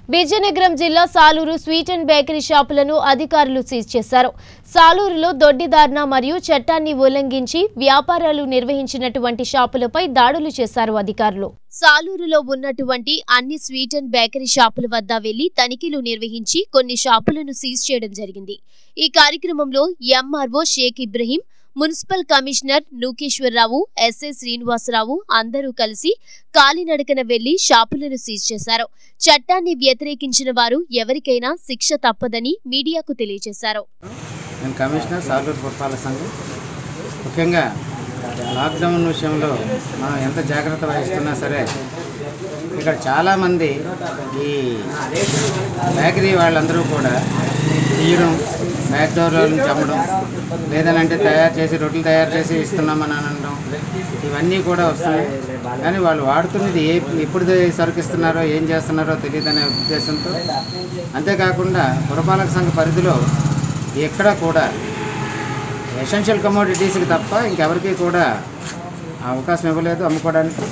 విజయనగరం జిల్లా Saluru sweet and bakery షాపులను అధికారులు సీజ్ చేశారు సాలూరులో దొడ్డిదార్న మరియు చట్టాన్ని ఉల్లంఘించి వ్యాపారాలు నిర్వహించినటువంటి షాపులపై దాడులు చేశారు అధికారులు సాలూరులో ఉన్నటువంటి అన్ని స్వీట్ అండ్ బేకరీ షాపుల వద్ద వెళ్లి తనిఖీలు నిర్వహించి కొన్ని షాపులను సీజ్ చేయడం జరిగింది ఈ కార్యక్రమంలో MRO Sheikh Ibrahim municipal commissioner Nukeswararao SI Srinivasarao అందరూ కలిసి కాలినడకన వెళ్లి షాపులను సీజ్ చేశారు చట్టాన్ని వ్యతిరేకించిన వారు ఎవరికైనా శిక్ష తప్పదని మీడియాకు తెలియజేశారు నేను కమిషనర్ సాలూరు పురపాలక సంఘం ముఖ్యంగా లాక్డౌన్ విషయంలో మనం ఎంత జాగ్రత్త వహిస్తున్నా సరే ఇక్కడ చాలామంది ఈ బేకరీ వాళ్ళందరూ కూడా తీయడం బ్యాక్ డోర్ల నుంచి అమ్మడం లేదనంటే తయారు చేసి రొట్టెలు తయారు చేసి ఇస్తున్నామని అనడం ఇవన్నీ కూడా వస్తున్నాయి కానీ వాళ్ళు వాడుతున్నది ఏ ఎప్పుడు సరుకు ఇస్తున్నారో ఏం చేస్తున్నారో తెలియదనే ఉద్దేశంతో అంతేకాకుండా పురపాలక సంఘ పరిధిలో ఎక్కడ కూడా ఎసెన్షియల్ కమోడిటీస్కి తప్ప ఇంకెవరికి కూడా ఆ అవకాశం ఇవ్వలేదు అమ్ముకోవడానికి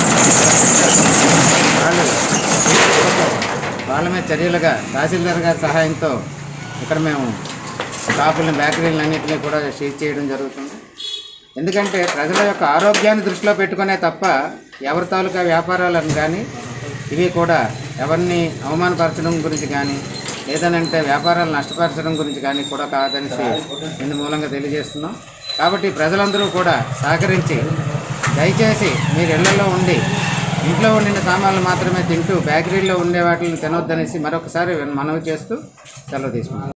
వాళ్ళు వాళ్ళ మీద చర్యలుగా తహసీల్దార్ గారి సహాయంతో ఇక్కడ మేము షాపులను బేకరీలను అన్నింటినీ కూడా సీజ్ చేయడం జరుగుతుంది ఎందుకంటే ప్రజల యొక్క ఆరోగ్యాన్ని దృష్టిలో పెట్టుకునే తప్ప ఎవరి తాలూకా వ్యాపారాలను కానీ ఇవి కూడా ఎవరిని అవమానపరచడం గురించి కానీ లేదనంటే వ్యాపారాలు నష్టపరచడం గురించి కానీ కూడా కాదనేసి ఇందు మూలంగా తెలియజేస్తున్నాం కాబట్టి ప్రజలందరూ కూడా సహకరించి దయచేసి మీరు ఇళ్లలో ఉండి ఇంట్లో ఉండిన సామాన్లు మాత్రమే తింటూ బేకరీలో ఉండే వాటిని తినొద్దనేసి మరొకసారి మనవి చేస్తూ సెలవు తీసుకుంటాం